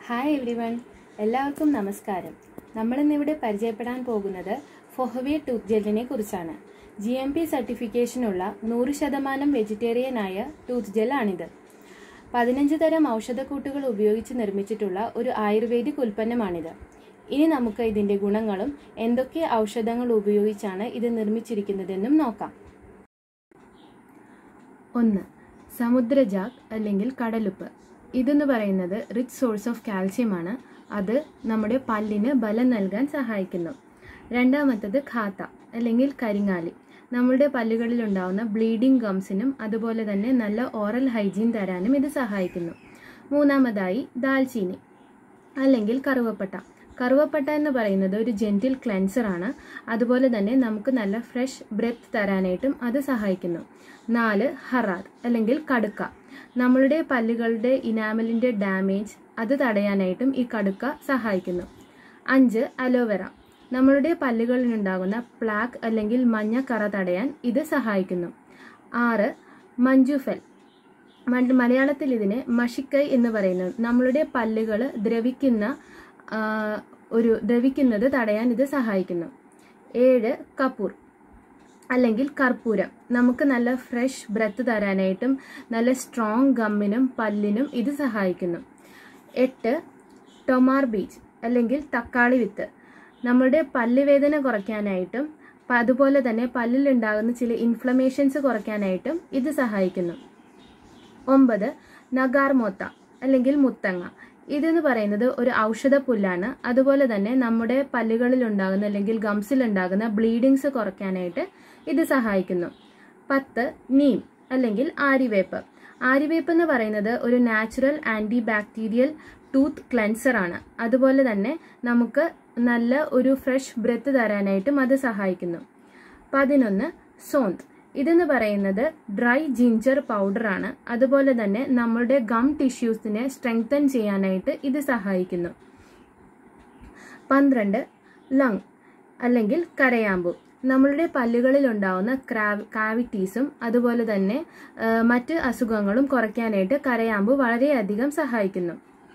hi every one എല്ലാവർക്കും നമസ്കാരം നമ്മളിന്നിവിടെ പരിചയപ്പെടാൻ പോകുന്നത് ഫൊഹവേ ടൂത്ത് ജെല്ലിനെ കുറിച്ചാണ് ജി എം പി സർട്ടിഫിക്കേഷനുള്ള നൂറ് ശതമാനം വെജിറ്റേറിയനായ ടൂത്ത് ജെല്ലാണിത് പതിനഞ്ച് തരം ഔഷധക്കൂട്ടുകൾ ഉപയോഗിച്ച് നിർമ്മിച്ചിട്ടുള്ള ഒരു ആയുർവേദിക് ഉൽപ്പന്നമാണിത് ഇനി നമുക്ക് ഇതിന്റെ ഗുണങ്ങളും എന്തൊക്കെ ഔഷധങ്ങൾ ഉപയോഗിച്ചാണ് ഇത് നിർമ്മിച്ചിരിക്കുന്നതെന്നും നോക്കാം ഒന്ന് സമുദ്രജാഗ് അല്ലെങ്കിൽ കടലുപ്പ് ഇതെന്ന് പറയുന്നത് റിച്ച് സോഴ്സ് ഓഫ് കാൽസ്യമാണ് അത് നമ്മുടെ പല്ലിന് ബലം നൽകാൻ സഹായിക്കുന്നു രണ്ടാമത്തത് ഖാത്ത അല്ലെങ്കിൽ കരിങ്ങാലി നമ്മുടെ പല്ലുകളിൽ ഉണ്ടാവുന്ന ബ്ലീഡിംഗ് ഗംസിനും അതുപോലെ തന്നെ നല്ല ഓറൽ ഹൈജീൻ തരാനും ഇത് സഹായിക്കുന്നു മൂന്നാമതായി ദാൽച്ചീനി അല്ലെങ്കിൽ കറുവപ്പട്ട കറുവപ്പട്ട എന്ന് പറയുന്നത് ഒരു ജെന്റിൽ ക്ലെൻസർ ആണ് അതുപോലെ തന്നെ നമുക്ക് നല്ല ഫ്രഷ് ബ്രെത്ത് തരാനായിട്ടും അത് സഹായിക്കുന്നു നാല് ഹറാദ് അല്ലെങ്കിൽ കടുക്ക നമ്മളുടെ പല്ലുകളുടെ ഇനാമലിന്റെ ഡാമേജ് അത് തടയാനായിട്ടും ഈ കടുക്ക സഹായിക്കുന്നു അഞ്ച് അലോവെറ നമ്മളുടെ പല്ലുകളിലുണ്ടാകുന്ന പ്ലാക്ക് അല്ലെങ്കിൽ മഞ്ഞ കറ തടയാൻ ഇത് സഹായിക്കുന്നു ആറ് മഞ്ജുഫൽ മ- മലയാളത്തിൽ ഇതിനെ മഷിക്കൈ എന്ന് പറയുന്നു നമ്മളുടെ പല്ലുകൾ ദ്രവിക്കുന്ന ആ, ഒരു ദ്രവിക്കുന്നത് തടയാൻ ഇത് സഹായിക്കുന്നു ഏഴ് കപൂർ അല്ലെങ്കിൽ കർപ്പൂരം നമുക്ക് നല്ല ഫ്രഷ് ബ്രത്ത് തരാനായിട്ടും നല്ല സ്ട്രോങ് ഗമ്മിനും പല്ലിനും ഇത് സഹായിക്കുന്നു എട്ട് ടൊമാർ ബീച്ച് അല്ലെങ്കിൽ തക്കാളി വിത്ത് നമ്മുടെ പല്ലുവേദന കുറയ്ക്കാനായിട്ടും പ- അതുപോലെ തന്നെ പല്ലിലുണ്ടാകുന്ന ചില ഇൻഫ്ലമേഷൻസ് കുറയ്ക്കാനായിട്ടും ഇത് സഹായിക്കുന്നു ഒമ്പത് നഗാർമോത്ത അല്ലെങ്കിൽ മുത്തങ്ങ ഇതെന്ന് പറയുന്നത് ഒരു ഔഷധ പുല്ലാണ് അതുപോലെ തന്നെ നമ്മുടെ പല്ലുകളിൽ ഉണ്ടാകുന്ന അല്ലെങ്കിൽ ഗംസിൽ ഉണ്ടാകുന്ന ബ്ലീഡിങ്സ് കുറയ്ക്കാനായിട്ട് ഇത് സഹായിക്കുന്നു പത്ത് നീം അല്ലെങ്കിൽ ആര്യവേപ്പ് ആര്യവേപ്പ് എന്ന് പറയുന്നത് ഒരു natural anti bacterial tooth cleanser ആണ് അതുപോലെ തന്നെ നമുക്ക് നല്ല ഒരു ഫ്രഷ് ബ്രെത്ത് തരാനായിട്ടും അത് സഹായിക്കുന്നു പതിനൊന്ന് സോന്ത് ഇതെന്ന് പറയുന്നത് ഡ്രൈ ജിഞ്ചർ പൗഡറാണ് അതുപോലെ തന്നെ നമ്മുടെ ഗം ടിഷ്യൂസിനെ സ്ട്രെങ്തൻ ചെയ്യാനായിട്ട് ഇത് സഹായിക്കുന്നു പന്ത്രണ്ട് ലങ് അല്ലെങ്കിൽ കരയാമ്പു നമ്മളുടെ പല്ലുകളിൽ ഉണ്ടാവുന്ന കാവിറ്റീസും അതുപോലെ തന്നെ ആ, മറ്റ് അസുഖങ്ങളും കുറയ്ക്കാനായിട്ട് കരയാമ്പു വളരെയധികം സഹായിക്കുന്നു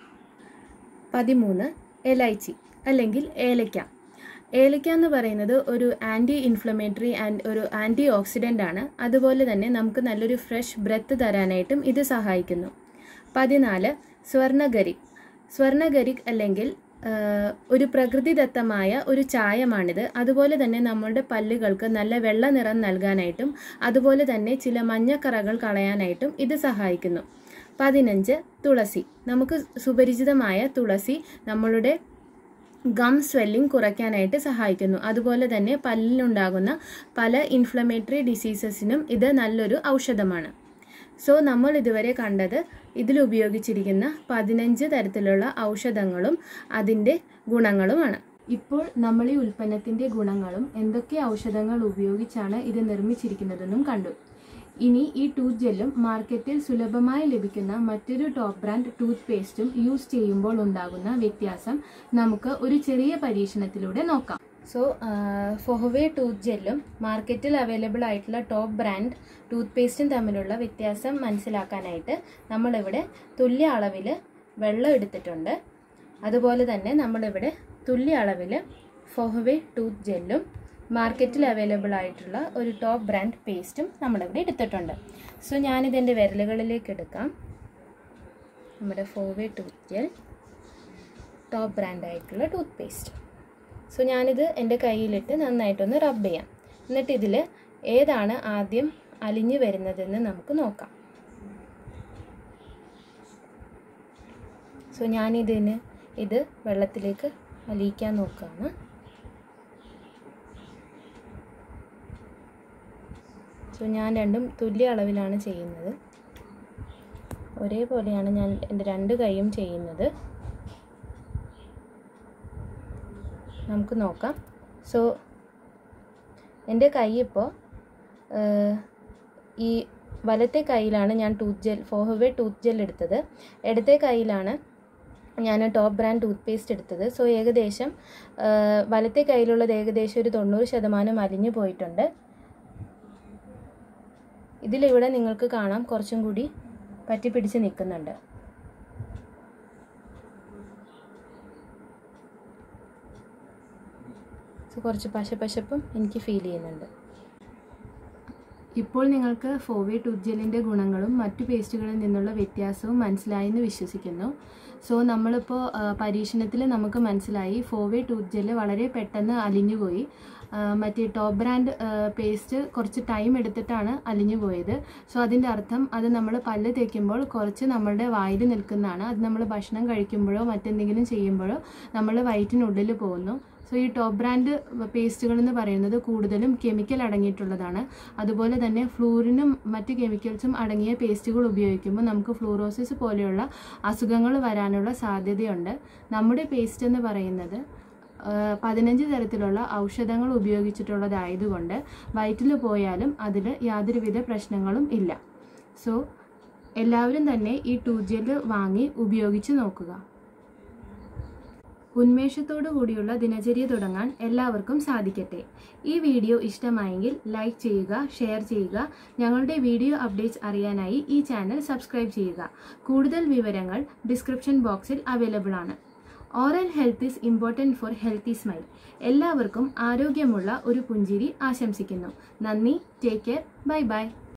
പതിമൂന്ന് എലൈച്ചി അല്ലെങ്കിൽ ഏലയ്ക്ക ഏലയ്ക്ക എന്ന് പറയുന്നത് ഒരു ആൻറ്റി ഇൻഫ്ലമേറ്ററി ആൻഡ് ഒരു ആൻറ്റി ഓക്സിഡൻ്റ് ആണ് അതുപോലെ തന്നെ നമുക്ക് നല്ലൊരു ഫ്രഷ് ബ്രെത്ത് തരാനായിട്ടും ഇത് സഹായിക്കുന്നു പതിനാല് സ്വർണഗരിക് സ്വർണഗരിക് അല്ലെങ്കിൽ ആ, ഒരു പ്രകൃതിദത്തമായ ഒരു ചായമാണിത് അതുപോലെ തന്നെ നമ്മളുടെ പല്ലുകൾക്ക് നല്ല വെള്ള നിറം നൽകാനായിട്ടും അതുപോലെ തന്നെ ചില മഞ്ഞക്കറകൾ കളയാനായിട്ടും ഇത് സഹായിക്കുന്നു പതിനഞ്ച് തുളസി നമുക്ക് സുപരിചിതമായ തുളസി നമ്മളുടെ ഗം സ്വെല്ലിംഗ് കുറയ്ക്കാനായിട്ട് സഹായിക്കുന്നു അതുപോലെ തന്നെ പല്ലിലുണ്ടാകുന്ന പല ഇൻഫ്ലമേറ്ററി ഡിസീസസിനും ഇത് നല്ലൊരു ഔഷധമാണ് സോ നമ്മൾ ഇതുവരെ കണ്ടത് ഇതിൽ ഉപയോഗിച്ചിരിക്കുന്ന പതിനഞ്ച് തരത്തിലുള്ള ഔഷധങ്ങളും അതിൻ്റെ ഗുണങ്ങളുമാണ് ഇപ്പോൾ നമ്മൾ ഈ ഉൽപ്പന്നത്തിന്റെ ഗുണങ്ങളും എന്തൊക്കെ ഔഷധങ്ങൾ ഉപയോഗിച്ചാണ് ഇത് നിർമ്മിച്ചിരിക്കുന്നതെന്നും കണ്ടു ഇനി ഈ ടൂത്ത് ജെല്ലും മാർക്കറ്റിൽ സുലഭമായി ലഭിക്കുന്ന മറ്റൊരു ടോപ്പ് ബ്രാൻഡ് ടൂത്ത് പേസ്റ്റും യൂസ് ചെയ്യുമ്പോൾ ഉണ്ടാകുന്ന വ്യത്യാസം നമുക്ക് ഒരു ചെറിയ പരീക്ഷണത്തിലൂടെ നോക്കാം സോ ഫൊഹവേ ടൂത്ത് ജെല്ലും മാർക്കറ്റിൽ അവൈലബിൾ ആയിട്ടുള്ള ടോപ്പ് ബ്രാൻഡ് ടൂത്ത് പേസ്റ്റും തമ്മിലുള്ള വ്യത്യാസം മനസ്സിലാക്കാനായിട്ട് നമ്മളിവിടെ തുല്യ അളവിൽ വെള്ളം എടുത്തിട്ടുണ്ട് അതുപോലെ തന്നെ നമ്മളിവിടെ തുല്യ അളവിൽ ഫൊഹവേ ടൂത്ത് ജെല്ലും മാർക്കറ്റിൽ അവൈലബിൾ ആയിട്ടുള്ള ഒരു ടോപ്പ് ബ്രാൻഡ് പേസ്റ്റും നമ്മളിവിടെ എടുത്തിട്ടുണ്ട് സോ ഞാനിതെൻ്റെ വിരലുകളിലേക്ക് എടുക്കാം നമ്മുടെ ഫോവേ ടൂത്ത് ജെൽ ടോപ്പ് ബ്രാൻഡ് ആയിട്ടുള്ള ടൂത്ത് പേസ്റ്റ് സോ ഞാനിത് എൻ്റെ കയ്യിലിട്ട് നന്നായിട്ടൊന്ന് റബ്ബ് ചെയ്യാം എന്നിട്ട് ഇതിൽ ഏതാണ് ആദ്യം അലിഞ്ഞു വരുന്നതെന്ന് നമുക്ക് നോക്കാം സോ ഞാനിതിന് ഇത് വെള്ളത്തിലേക്ക് അലിയിക്കാൻ നോക്കുകയാണ് സോ ഞാൻ രണ്ടും തുല്യ അളവിലാണ് ചെയ്യുന്നത് ഒരേപോലെയാണ് ഞാൻ എൻ്റെ രണ്ട് കൈയും ചെയ്യുന്നത് നമുക്ക് നോക്കാം സോ എൻ്റെ കൈ ഇപ്പോൾ ഈ വലത്തെ കൈയിലാണ് ഞാൻ ടൂത്ത് ജെൽ ഫോഹവേ ടൂത്ത് ജെൽ എടുത്തത് ഇടത്തെ കൈയിലാണ് ഞാൻ ടോപ്പ് ബ്രാൻഡ് ടൂത്ത് പേസ്റ്റ് എടുത്തത് സോ ഏകദേശം ആ, വലത്തെ കയ്യിലുള്ളത് ഏകദേശം ഒരു തൊണ്ണൂറ് ശതമാനം അലിഞ്ഞു പോയിട്ടുണ്ട് ഇതിലിവിടെ നിങ്ങൾക്ക് കാണാം കുറച്ചും കൂടി പറ്റിപ്പിടിച്ച് നിൽക്കുന്നുണ്ട് സോ കുറച്ച് പശപ്പശപ്പും എനിക്ക് ഫീൽ ചെയ്യുന്നുണ്ട് ഇപ്പോൾ നിങ്ങൾക്ക് ഫോവേ ടൂത്ത് ജെല്ലിൻ്റെ ഗുണങ്ങളും മറ്റു പേസ്റ്റുകളിൽ നിന്നുള്ള വ്യത്യാസവും മനസ്സിലായെന്ന് വിശ്വസിക്കുന്നു സോ നമ്മളിപ്പോൾ പരീക്ഷണത്തിൽ നമുക്ക് മനസ്സിലായി ഫോവേ ടൂത്ത് ജെല്ല് വളരെ പെട്ടെന്ന് അലിഞ്ഞുപോയി ആ, മറ്റേ ടോപ്പ് ബ്രാൻഡ് പേസ്റ്റ് കുറച്ച് ടൈം എടുത്തിട്ടാണ് അലിഞ്ഞു പോയത് സോ അതിൻ്റെ അർത്ഥം അത് നമ്മൾ പല്ല് തേക്കുമ്പോൾ കുറച്ച് നമ്മളുടെ വായിൽ നിൽക്കുന്നതാണ് അത് നമ്മൾ ഭക്ഷണം കഴിക്കുമ്പോഴോ മറ്റെന്തെങ്കിലും ചെയ്യുമ്പോഴോ നമ്മൾ വയറ്റിനുള്ളിൽ പോകുന്നു സോ ഈ ടോപ്പ് ബ്രാൻഡ് പേസ്റ്റുകൾ എന്ന് പറയുന്നത് കൂടുതലും കെമിക്കൽ അടങ്ങിയിട്ടുള്ളതാണ് അതുപോലെ തന്നെ ഫ്ലൂറിനും മറ്റ് കെമിക്കൽസും അടങ്ങിയ പേസ്റ്റുകൾ ഉപയോഗിക്കുമ്പോൾ നമുക്ക് ഫ്ലൂറോസിസ് പോലെയുള്ള അസുഖങ്ങൾ വരാനുള്ള സാധ്യതയുണ്ട് നമ്മുടെ പേസ്റ്റ് എന്ന് പറയുന്നത് ആ, പതിനഞ്ച് തരത്തിലുള്ള ഔഷധങ്ങൾ ഉപയോഗിച്ചിട്ടുള്ളതായതുകൊണ്ട് വയറ്റിൽ പോയാലും അതിൽ യാതൊരുവിധ പ്രശ്നങ്ങളും ഇല്ല സോ എല്ലാവരും തന്നെ ഈ ടൂത്ത് ജെല്ല് വാങ്ങി ഉപയോഗിച്ച് നോക്കുക ഉന്മേഷത്തോടു കൂടിയുള്ള ദിനചര്യ തുടങ്ങാൻ എല്ലാവർക്കും സാധിക്കട്ടെ ഈ വീഡിയോ ഇഷ്ടമായെങ്കിൽ ലൈക്ക് ചെയ്യുക ഷെയർ ചെയ്യുക ഞങ്ങളുടെ വീഡിയോ അപ്ഡേറ്റ്സ് അറിയാനായി ഈ ചാനൽ സബ്സ്ക്രൈബ് ചെയ്യുക കൂടുതൽ വിവരങ്ങൾ ഡിസ്ക്രിപ്ഷൻ ബോക്സിൽ അവൈലബിൾ ആണ് oral health is important for healthy smile എല്ലാവർക്കും ആരോഗ്യമുള്ള ഒരു പുഞ്ചിരി ആശംസിക്കുന്നു നന്ദി ടേക്ക് കെയർ ബൈ ബൈ